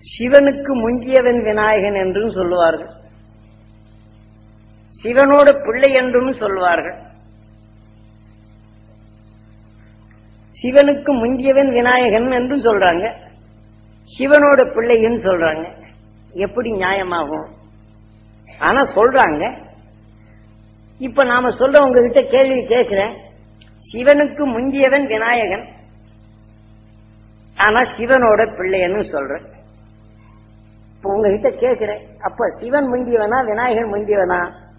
சிவனுக்கு முந்தியவன் விநாயகன் என்றும் சொல்லுவார்கள் சிவனோட பிள்ளை என்றும் சொல்வார்கள் சிவனுக்கு முந்தியவன் விநாயகன் என்று சொல்றாங்க சிவனோட பிள்ளைன்னு சொல்றாங்க எப்படி நியாயமாகும் ஆனா சொல்றாங்க இப்ப நாம சொல்ற உங்ககிட்ட கேள்வி கேட்கிறேன் சிவனுக்கு முந்தியவன் விநாயகன் ஆனா சிவனோட பிள்ளைன்னு சொல்றேன் இப்ப உங்ககிட்ட கேட்கிறேன் அப்ப சிவன் முந்தியவனா விநாயகன் முந்தியவனா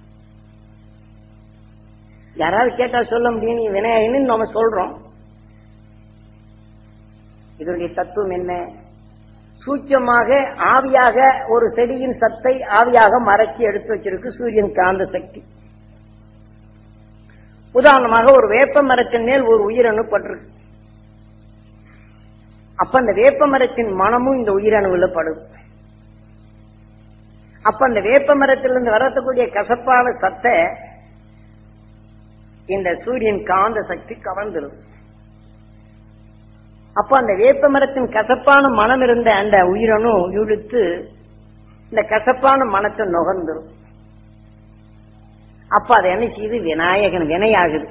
யாராவது கேட்டா சொல்ல முடியும் நீ விநாயகன் நம்ம சொல்றோம் இதனுடைய தத்துவம் என்ன சூட்சமாக ஆவியாக ஒரு செடியின் சத்தை ஆவியாக மறைச்சி எடுத்து வச்சிருக்கு சூரியன் காந்த சக்தி உதாரணமாக ஒரு வேப்ப மரத்தின் மேல் ஒரு உயிரணு பட்டிருக்கு அப்ப அந்த வேப்ப மரத்தின் மனமும் இந்த உயிரணுவில் படும் அப்ப அந்த வேப்ப மரத்திலிருந்து வரக்கூடிய கசப்பான சத்தை இந்த சூரியன் காந்த சக்தி கவர்ந்துடும் அப்ப அந்த வேப்ப மரத்தின் கசப்பான மனம் இருந்த அந்த உயிரணும் இழுத்து இந்த கசப்பான மனத்தை நுகர்ந்துடும் அப்ப அது என்ன செய்யுது விநாயகன் வினையாகுது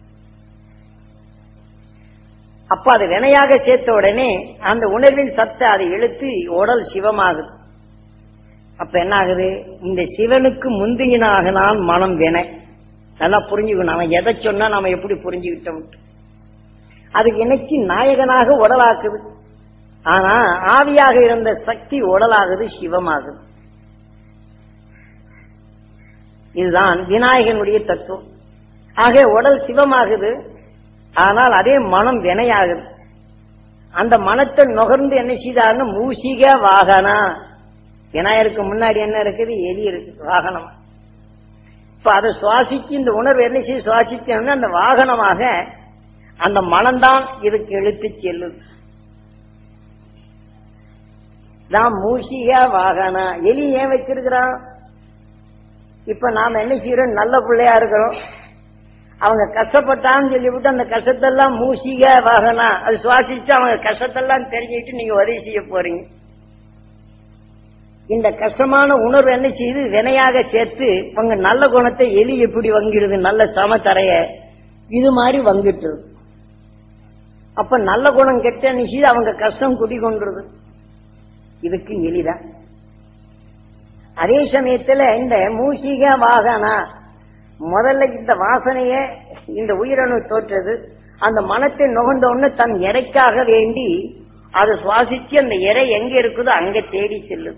அப்ப அது வினையாக சேர்த்த உடனே அந்த உணர்வின் சத்தை அதை இழுத்து உடல் சிவமாகுது அப்ப என்ன ஆகுது இந்த சிவனுக்கு முந்தியினாக நான் மனம் வினை நல்லா புரிஞ்சுக்கணும் அவன் எதை சொன்னா நாம எப்படி புரிஞ்சுக்கிட்டோம் அது எனக்கு நாயகனாக உடலாக்குது ஆனா ஆவியாக இருந்த சக்தி உடலாகுது சிவமாகுது இதுதான் விநாயகனுடைய தத்துவம் ஆக உடல் சிவமாகுது ஆனால் அதே மனம் வினையாகுது அந்த மனத்தை நுகர்ந்து என்ன செய்தாருன்னு மூசிக வாகனா விநாயகருக்கு முன்னாடி என்ன இருக்குது எலி இருக்கு வாகனம் இப்ப அதை சுவாசிச்சு இந்த உணர்வு என்ன செய்ய சுவாசிச்சோம்னா அந்த வாகனமாக அந்த மனம்தான் இதுக்கு இழுத்து செல்லுது தான் மூசிக வாகனா எலி ஏன் வச்சிருக்கிறான் இப்ப நாம என்ன செய்யறோம் நல்ல பிள்ளையா இருக்கிறோம் அவங்க கஷ்டப்பட்டான்னு சொல்லிவிட்டு அந்த கஷ்டத்தெல்லாம் மூசிக வாகனா அது சுவாசிச்சு அவங்க கஷ்டத்தெல்லாம் தெரிஞ்சுக்கிட்டு நீங்க உதவி செய்ய போறீங்க இந்த கஷ்டமான உணர்வு என்ன செய்யுது வினையாக சேர்த்து உங்க நல்ல குணத்தை எலி எப்படி வங்கிடுது நல்ல சமத்தரைய இது மாதிரி வங்கிட்டு அப்ப நல்ல குணம் கெட்ட என்ன செய்யுது அவங்க கஷ்டம் குடி கொண்டுருது இதுக்கு எலிதான் அதே சமயத்துல இந்த மூசிக வாகனா முதல்ல இந்த வாசனைய இந்த உயிரணு தோற்றது அந்த மனத்தை நுகர்ந்த உடனே தன் இறைக்காக வேண்டி அதை சுவாசிச்சு அந்த இறை எங்க இருக்குதோ அங்க தேடி செல்லுது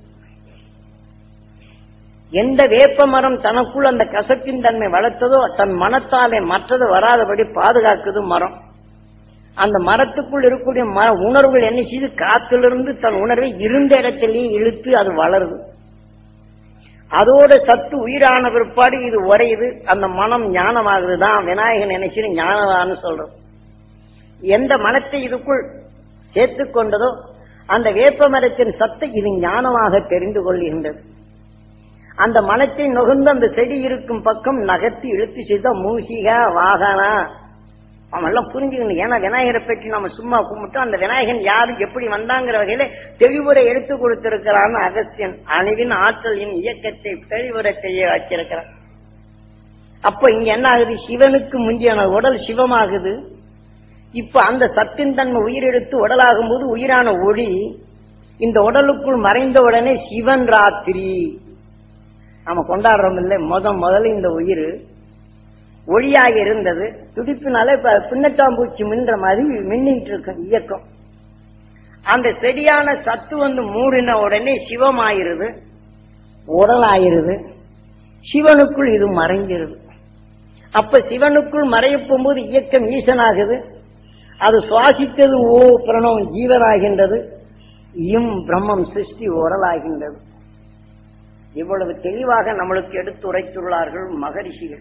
எந்த வேப்ப மரம் தனக்குள் அந்த கசப்பின் தன்மை வளர்த்ததோ தன் மனத்தாலே மற்றது வராதபடி பாதுகாக்குது மரம் அந்த மரத்துக்குள் இருக்கக்கூடிய மர உணர்வுகள் என்ன செய்து காத்திலிருந்து தன் உணர்வை இருந்த இடத்திலேயே இழுத்து அது வளருது அதோட சத்து உயிரான பிற்பாடு இது உறையுது அந்த மனம் ஞானமாகுது தான் விநாயகன் நினைச்சு ஞானதான்னு சொல்றோம் எந்த மனத்தை இதுக்குள் சேர்த்து கொண்டதோ அந்த வேப்ப மரத்தின் சத்தை இது ஞானமாக தெரிந்து கொள்கின்றது அந்த மனத்தை நுகர்ந்து அந்த செடி இருக்கும் பக்கம் நகர்த்தி இழுத்து செய்த மூசிக வாகனா அவன் எல்லாம் புரிஞ்சுக்கணும் ஏன்னா விநாயகரை பற்றி நம்ம சும்மா கும்பிட்டோம் அந்த விநாயகன் யாரு எப்படி வந்தாங்கிற வகையில தெளிவுரை எடுத்து கொடுத்திருக்கிறான்னு அகசியன் அணுவின் ஆற்றலின் இயக்கத்தை தெளிவுரை செய்ய வச்சிருக்கிறான் அப்ப இங்க என்ன ஆகுது சிவனுக்கு முந்தியான உடல் சிவமாகுது இப்ப அந்த சத்தின் தன்மை உயிரெடுத்து உடலாகும் போது உயிரான ஒளி இந்த உடலுக்குள் மறைந்த உடனே சிவன் ராத்திரி நாம கொண்டாடுறோம் இல்லை முத முதல்ல இந்த உயிர் ஒளியாக இருந்தது துடிப்பினால இப்ப பின்னட்டாம்பூச்சி மின்ற மாதிரி மின்னிட்டு இருக்கும் இயக்கம் அந்த செடியான சத்து வந்து மூடின உடனே சிவமாயிருது உடலாயிருது சிவனுக்குள் இது மறைஞ்சிருது அப்ப சிவனுக்குள் மறைய போகும்போது இயக்கம் ஈசனாகுது அது சுவாசித்தது ஓ பிரணவம் ஜீவனாகின்றது இம் பிரம்மம் சிருஷ்டி உரலாகின்றது இவ்வளவு தெளிவாக நம்மளுக்கு எடுத்து உரைத்துள்ளார்கள் மகரிஷிகள்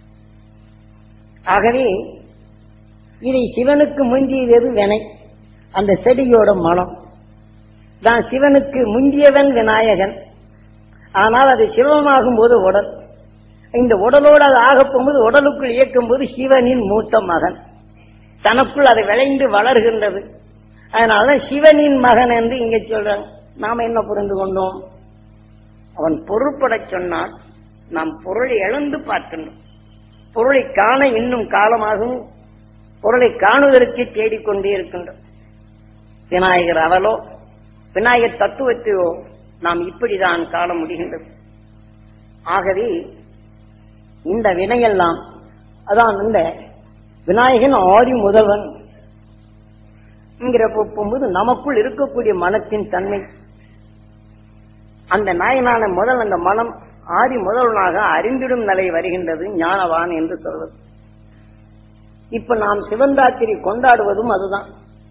ஆகவே இதை சிவனுக்கு முந்தியது வினை அந்த செடியோட மனம் தான் சிவனுக்கு முந்தியவன் விநாயகன் ஆனால் அது சிவமாகும் போது உடல் இந்த உடலோடு அது ஆகப் போகும்போது உடலுக்குள் இயக்கும் போது சிவனின் மூத்த மகன் தனக்குள் அது விளைந்து வளர்கின்றது அதனால சிவனின் மகன் என்று இங்க சொல்றாங்க நாம என்ன புரிந்து கொண்டோம் அவன் பொருட்படச் சொன்னால் நாம் பொருளை இழந்து பார்க்கின்றோம் பொருளை காண இன்னும் காலமாகும் பொருளை காணுவதற்கு தேடிக்கொண்டே இருக்கின்றோம் விநாயகர் அவளோ விநாயகர் தத்துவத்தையோ நாம் இப்படிதான் காண முடிகின்றது ஆகவே இந்த வினையெல்லாம் அதான் இந்த விநாயகன் ஆதி முதல்வன் என்கிற போகும்போது நமக்குள் இருக்கக்கூடிய மனத்தின் தன்மை அந்த நாயனான முதல் அந்த மனம் ஆதி முதல்வனாக அறிந்திடும் நிலை வருகின்றது ஞானவான் என்று சொல்வது இப்ப நாம் சிவந்தாத்திரி கொண்டாடுவதும் அதுதான்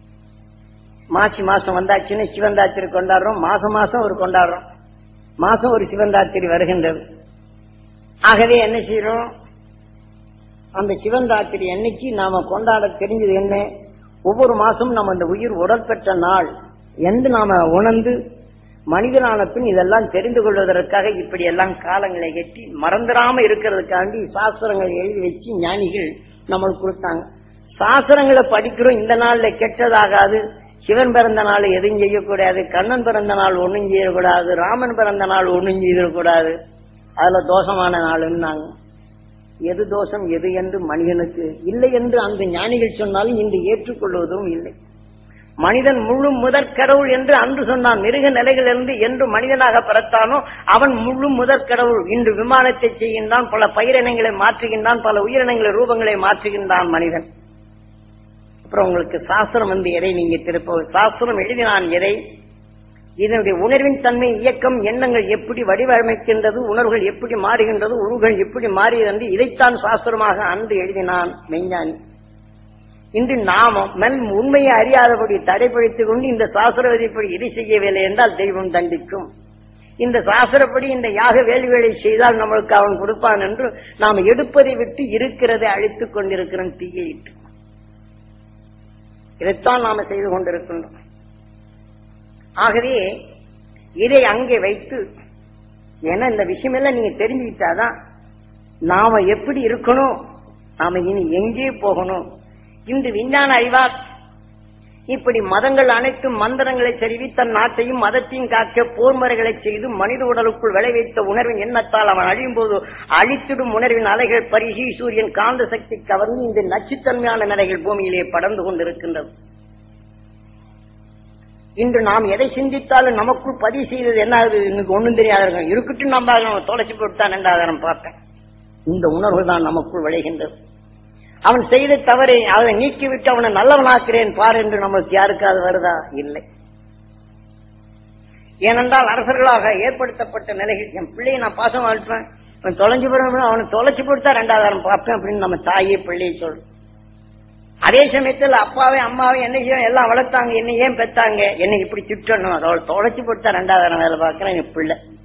மாசி மாசம் வந்தாச்சுன்னு சிவந்தாத்திரி கொண்டாடுறோம் மாசம் மாசம் ஒரு கொண்டாடுறோம் மாசம் ஒரு சிவந்தாத்திரி வருகின்றது ஆகவே என்ன செய்யறோம் அந்த சிவந்தாத்திரி அன்னைக்கு நாம கொண்டாட தெரிஞ்சது என்ன ஒவ்வொரு மாசமும் நம்ம அந்த உயிர் உடல் பெற்ற நாள் என்று நாம உணர்ந்து மனிதனான பின் இதெல்லாம் தெரிந்து கொள்வதற்காக இப்படி எல்லாம் காலங்களை கட்டி மறந்துடாம இருக்கிறதுக்காண்டி சாஸ்திரங்களை எழுதி வச்சு ஞானிகள் நம்மளுக்கு கொடுத்தாங்க சாஸ்திரங்களை படிக்கிறோம் இந்த நாள்ல கெட்டதாகாது சிவன் பிறந்த நாள் எதுவும் செய்யக்கூடாது கண்ணன் பிறந்த நாள் ஒண்ணும் செய்யக்கூடாது ராமன் பிறந்த நாள் ஒண்ணும் செய்யக்கூடாது அதுல தோஷமான நாளுன்னாங்க எது தோஷம் எது என்று மனிதனுக்கு இல்லை என்று அந்த ஞானிகள் சொன்னாலும் இன்று ஏற்றுக்கொள்வதும் இல்லை மனிதன் முழு முதற் கடவுள் என்று அன்று சொன்னான் மிருக நிலைகளிலிருந்து என்று மனிதனாக பிறத்தானோ அவன் முழு முதற் கடவுள் இன்று விமானத்தை செய்கின்றான் பல பயிரினங்களை மாற்றுகின்றான் பல உயிரினங்களை ரூபங்களை மாற்றுகின்றான் மனிதன் அப்புறம் உங்களுக்கு சாஸ்திரம் வந்து எதை நீங்க திருப்ப சாஸ்திரம் எழுதினான் எதை இதனுடைய உணர்வின் தன்மை இயக்கம் எண்ணங்கள் எப்படி வடிவமைக்கின்றது உணர்வுகள் எப்படி மாறுகின்றது உருவுகள் எப்படி மாறியது என்று இதைத்தான் சாஸ்திரமாக அன்று எழுதினான் மெஞ்ஞானி இன்று நாம மென் உண்மையை அறியாதபடி தடைப்படுத்திக் கொண்டு இந்த சாஸ்திரவதிப்படி இதை செய்யவில்லை என்றால் தெய்வம் தண்டிக்கும் இந்த சாஸ்திரப்படி இந்த யாக வேள்விகளை செய்தால் நம்மளுக்கு அவன் கொடுப்பான் என்று நாம் எடுப்பதை விட்டு இருக்கிறதை அழித்துக் கொண்டிருக்கிறோம் தீயிட்டு இதைத்தான் நாம செய்து கொண்டிருக்கின்றோம் ஆகவே இதை அங்கே வைத்து ஏன்னா இந்த விஷயமெல்லாம் நீங்க தெரிஞ்சுக்கிட்டாதான் நாம எப்படி இருக்கணும் நாம இனி எங்கே போகணும் இன்று விஞ்ஞான அறிவார் இப்படி மதங்கள் அனைத்தும் மந்திரங்களை செருவி தன் நாட்டையும் மதத்தையும் காக்க போர் முறைகளை செய்து மனித உடலுக்குள் விளைவித்த உணர்வின் எண்ணத்தால் அவன் அழியும் போது அழித்திடும் உணர்வின் அலைகள் பரிசி சூரியன் காந்த சக்தி கவர்ந்து இந்த நச்சுத்தன்மையான நிலைகள் பூமியிலே படர்ந்து கொண்டிருக்கின்றது இன்று நாம் எதை சிந்தித்தாலும் நமக்குள் பதிவு செய்தது என்ன ஆகுது இன்னைக்கு ஒண்ணும் தெரியாத இருக்கட்டும் நம்ம அதை தொலைச்சு போட்டுத்தான் ரெண்டாவது பார்த்தேன் இந்த உணர்வு தான் நமக்குள் விளைகின்றது அவன் செய்த தவறை அதை நீக்கிவிட்டு அவனை நல்லவனாக்கிறேன் பார் என்று நமக்கு யாருக்காவது வருதா இல்லை ஏனென்றால் அரசர்களாக ஏற்படுத்தப்பட்ட நிலைகள் என் பிள்ளையை நான் பாசம் வாழ்ப்பேன் அவன் தொலைஞ்சு போறவன் அவனை தொலைச்சு போட்டு ரெண்டாவது பார்ப்பேன் அப்படின்னு நம்ம தாயே பிள்ளையை சொல்றோம் அதே சமயத்தில் அப்பாவே அம்மாவே என்ன செய்யும் எல்லாம் வளர்த்தாங்க என்ன ஏன் பெத்தாங்க என்னை இப்படி திட்டணும் அதோட தொலைச்சு போட்டு ரெண்டாவது வேலை பார்க்கிறேன் என் பிள்ளை